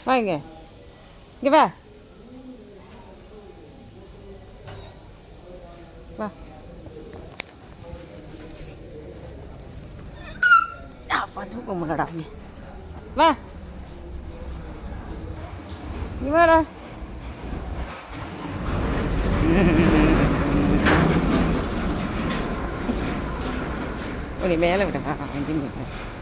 வாங்க இங்கே வா வா அப்பா தூக்க முடியலடா நீ வா நீ வாடா உன்னை மேலே விடவா வண்டி மேலே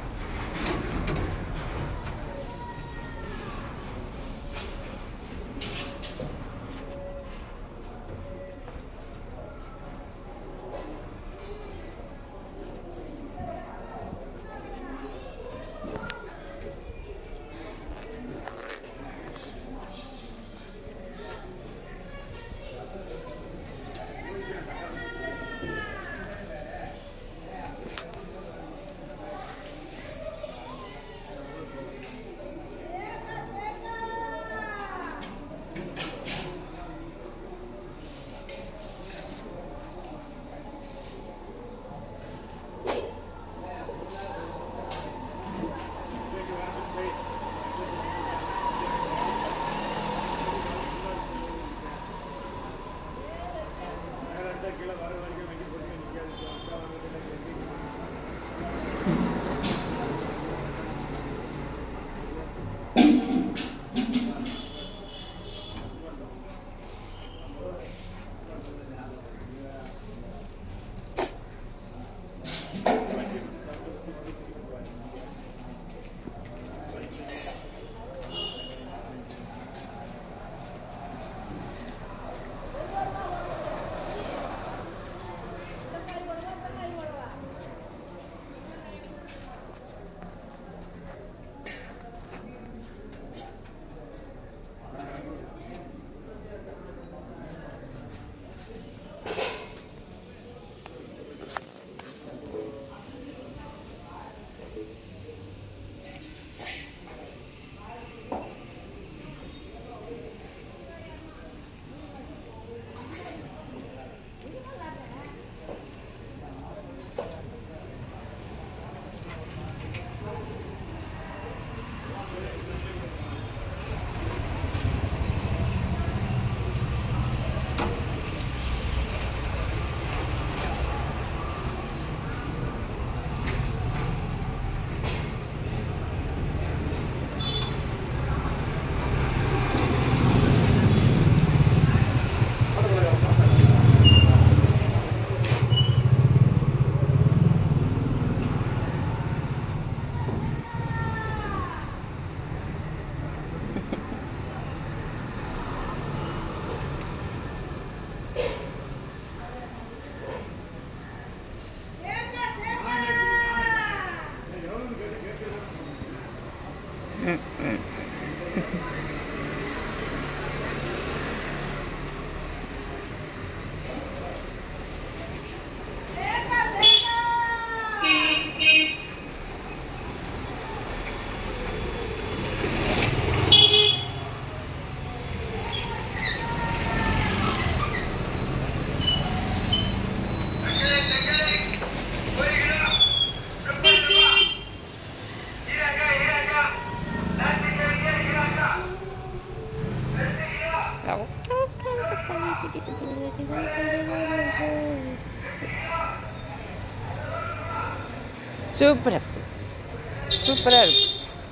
சூப்பராக இருக்கு சூப்பராக இருக்கு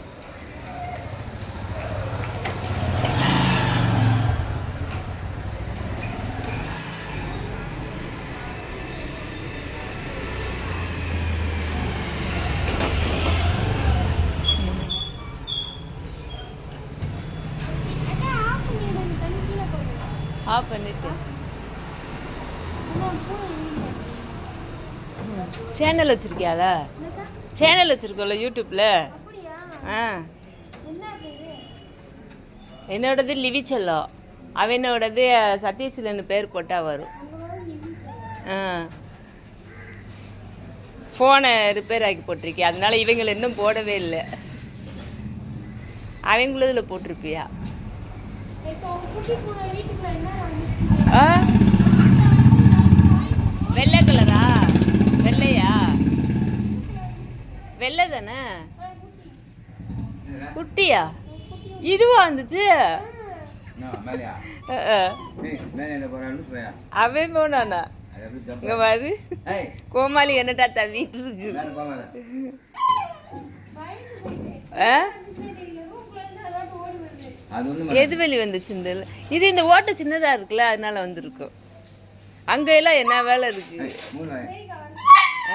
ஆஃப் பண்ணிட்டு சேனல் வச்சுருக்கியால சேனல் வச்சுருக்கோம்ல யூடியூப்பில் ஆ என்னோடது லிவி செல்லம் அவனோடது சதீஷ்லன்னு பேர் போட்டால் வரும் ஆ ஃபோனை ரிப்பேர் ஆக்கி போட்டிருக்கேன் அதனால இவங்களை இன்னும் போடவே இல்லை அவங்களதில் போட்டிருப்பியா ஆ வெள்ளை கலரா வெள்ளையா வெள்ளை தானே குட்டியா இதுவா வந்துச்சு என்ன மேலையா அஹ், அஹ். ஏய் மேலே என்ன போகிறான்னு போயா அவன் போனானா அது எப்படி ஜம்ப் இங்க பாரு ஏய் கோமாளி என்னடா தவிட்டு இருக்கு மேலே போகாத ஆ? அது ஒன்றும் எது வெளி வந்துச்சு இந்த இதுல? இது இந்த ஓட்டை சின்னதா இருக்குல்ல அதனால வந்திருக்கும் அங்க எல்லாம் என்ன வேலை இருக்கு மூணு வாய். ஆ.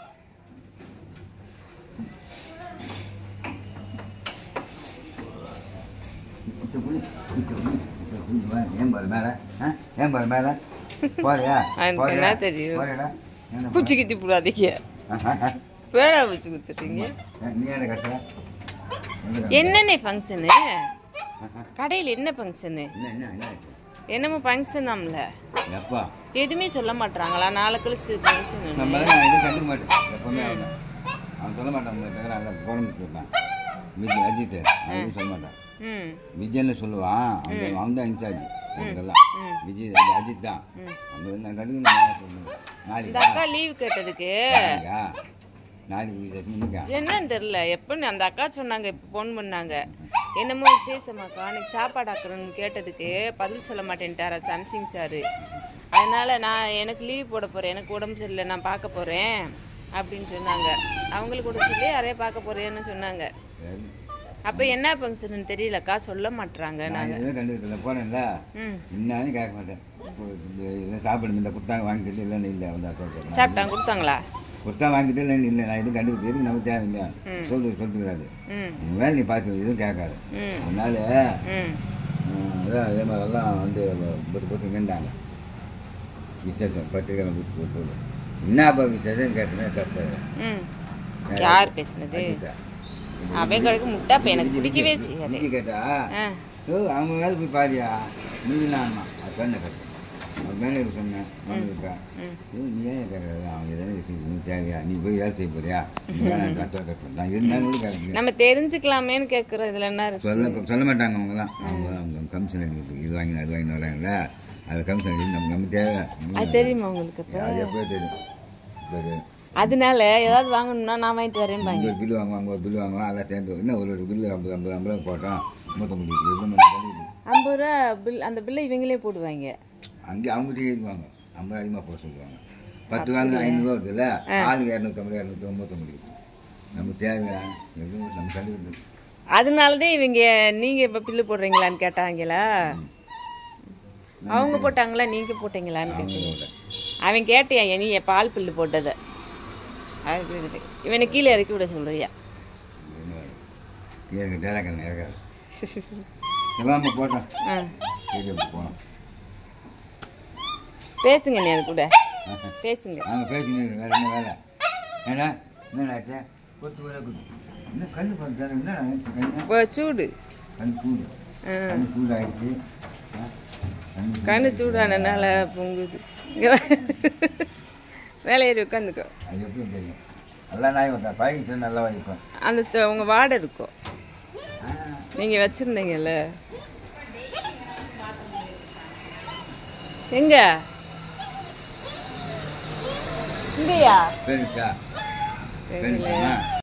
இத்த புளி, இத்த புளி, இத்த புளி. வா, ஏன் பாரு மேலே ஆ ஏன் பாரு மேலே போறியா எனக்கு போறியா? என்ன தெரியும்? போறியாடா என்ன பூச்சி கித்தி போடாதீங்க போற? பேரா பூச்சி குத்துறீங்க நீ என்ன கட்டுற என்ன என்னண்ணே ஃபங்க்ஷனு கடையில் என்ன ஃபங்க்ஷனு என்ன என்ன என்ன ஆச்சு? என்னமோ ஃபங்க்ஷன் தான்ல எப்பா எதுவுமே சொல்ல மாட்டாங்களா நாளை கழிச்சு ஃபங்க்ஷன் நம்ம நான் எதுவும் கண்டுக்க மாட்டேன் எப்பவுமே அவனை அவன் சொல்ல மாட்டான் உங்களை தவிர நல்லா போகணும்னு சொல்லிட்டான் விஜய் அஜித் அவன் எதுவும் சொல்ல மாட்டான் ம் விஜய்னு சொல்லுவான் அவன் அவன் தான் இன்சார்ஜ் அதுக்கெல்லாம் விஜய் அது அஜித் தான் அவன் வந்து நான் கண்டுக்க இந்த நாளைக்கா அக்கா லீவ் கேட்டதுக்கு நாளைக்கா நாளைக்கு விஜய் இன்னைக்கா என்னன்னு தெரில எப்போன்னு அந்த அக்கா சொன்னாங்க இப்போ ஃபோன் பண்ணாங்க என்னமோ விசேஷமாக்கா அன்னைக்கு சாப்பாடு ஆக்கணும்னு கேட்டதுக்கு பதில் சொல்ல மாட்டேன்ட்டாரா சாம்சிங் சாரு அதனால நான் எனக்கு லீவ் போட போகிறேன் எனக்கு உடம்பு சரியில்லை நான் பார்க்க போகிறேன் அப்படின்னு சொன்னாங்க அவங்களுக்கு கூட சொல்லி யாரையா பார்க்க போகிறேன்னு சொன்னாங்க சரி. அப்போ என்ன ஃபங்க்ஷன் தெரியலக்கா சொல்ல மாட்றாங்க நான் நாங்கள் எதுவும் கண்டுக்கல போனேன்ல ம் என்னான்னு கேட்க மாட்டேன் இப்போ இந்த இதெல்லாம் சாப்பிடு இந்த குட்டாங்க வாங்கிட்டு இல்லைன்னு இல்லை வந்து அக்கா கேட்கலாம் சாப்பிட்டாங்க கொடுத்தாங்களா குட்டா வாங்கிட்டு இல்லைன்னு இல்லை நான் எதுவும் கண்டுக்கிட்டு எதுக்கு நமக்கு தேவையில்லை சொல்லு சொல்லிக்கிறாரு ம் உன் வேலை நீ பார்த்து எதுவும் கேட்காது ம் அதனால ம் ம், அதான் அதே மாதிரிலாம் வந்து போட்டு போட்டு நின்றாங்க விசேஷம் பத்திரிக்கை போட்டு போட்டு போட்டு என்னப்பா விசேஷம் கேட்டேன் தப்பு ம் யார் பேசுனது அஜித்தா. அவன் கடைக்கு முட்டா இப்போ எனக்கு பிடிக்கவே செய்யாது விஜய் கேட்டா ஆ ஓ அவங்க வேலை போய் பாரியா நீ நான் அது சொன்ன கட்டு அவன் மேனேஜர் சொன்னேன் மேனேஜர்க்கா ம் நீ ஏன் கேட்கறது அவங்க எதனா விஷயம் நீ தேவையா நீ போய் வேலை செய்ய போறியா நீ வேணாம் கஷ்டம் கஷ்டம் நான் இருந்தாலும் கூட கேட்க நம்ம தெரிஞ்சுக்கலாமேன்னு கேட்குறோம் இதில் என்ன இருக்கு சொல்ல சொல்ல மாட்டாங்க அவங்கலாம் அவங்க அவங்க கமிஷன் அடிக்கிறது இது வாங்கி அது வாங்கி வராங்கல்ல அது கமிஷன் அடிக்கிறது நம்ம நம்ம தேவை அது தெரியுமா உங்களுக்கு அப்போ அது எப்போ தெரியும் சரி அதனால ஏதாவது வாங்கணும்னா நான் வாங்கிட்டு வரேன் பாங்க இங்கே ஒரு பில்லு வாங்குவோம் அங்கே ஒரு பில்லு வாங்குவோம் அதெல்லாம் சேர்ந்து என்ன ஒரு ஒரு பில்லு ஐம்பது ஐம்பது ஐம்பது ரூபா போட்டோம் மூத்த முடியுது எவ்வளோ மணி கழியுது ஐம்பது ரூபா பில் அந்த பில்லை இவங்களே போடுவாங்க அங்கே அவங்ககிட்ட எழுதுவாங்க ஐம்பது அதிகமாக போட சொல்லுவாங்க பத்து வாங்க ஐநூறுரூவா வருதுல்ல ஆளுக்கு இரநூத்தம்பது இரநூத்தி ஒம்பத்தொம்பது நமக்கு தேவையா எதுவும் நம்ம கண்டுக்கிட்டு அதனால தான் இவங்க நீங்கள் இப்போ பில்லு போடுறீங்களான்னு கேட்டாங்களா அவங்க போட்டாங்களா நீங்கள் போட்டீங்களான்னு கேட்டீங்க அவங்களோட அவன் கேட்டியா நீ என் பால் பில்லு போட்டதை அது இது. இவனை கீழே இறக்கி விட சொல்றியா எனக்கு டேரக்கண்ண இறக்காது எல்லாம் போட்டோம் ஆ சரி போனோம் பேசுங்க நீ அது கூட பேசுங்க அவங்க பேசினு வேற என்ன வேலை ஏன்னா என்ன ஆச்சா கொத்து வர கொத்து இன்னும் கல் பண்ணுறாரு என்ன கண்ணு இப்போ சூடு கண் சூடு ஆ கண் சூடு ஆயிடுச்சு ஆ, கண் கண்ணு சூடானனால பொங்குது இங்க வா. மேலே ஏறி உட்காந்துக்கோ அது எப்படி தெரியும் நல்லா நாய் வைப்பேன் பாய்க்கு நல்லா வைப்பேன் அந்த த- உங்க வாடை இருக்கும் ஆ நீங்க வச்சிருந்தீங்கல்ல எங்க இங்கயா பெருசா தெரியல. பெருசா